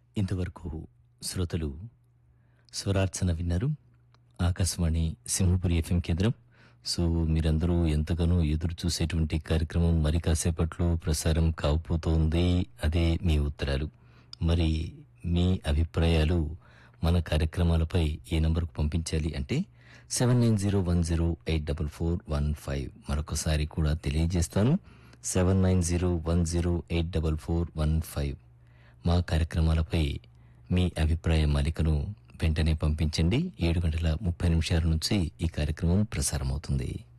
ఇంతవరకు శ్రోతలు స్వరార్చన విన్నారు ఆకాశవాణి సింహపురి ఎఫ్ఎం కేంద్రం సో మీరందరూ ఎంతగానో ఎదురు చూసేటువంటి కార్యక్రమం మరి కాసేపట్లో ప్రసారం కావబోతోంది అదే మీ ఉత్తరాలు మరి మీ అభిప్రాయాలు మన కార్యక్రమాలపై ఏ నంబర్కు పంపించాలి అంటే seven nine zero one zero eight double four one five మరొకసారి కూడా తెలియజేస్తాను seven nine zero one zero eight double four one five మా కార్యక్రమాలపై మీ అభిప్రాయ మాలికను వెంటనే పంపించండి ఏడు గంటల ముప్పై నిమిషాల నుంచి ఈ కార్యక్రమం ప్రసారమవుతుంది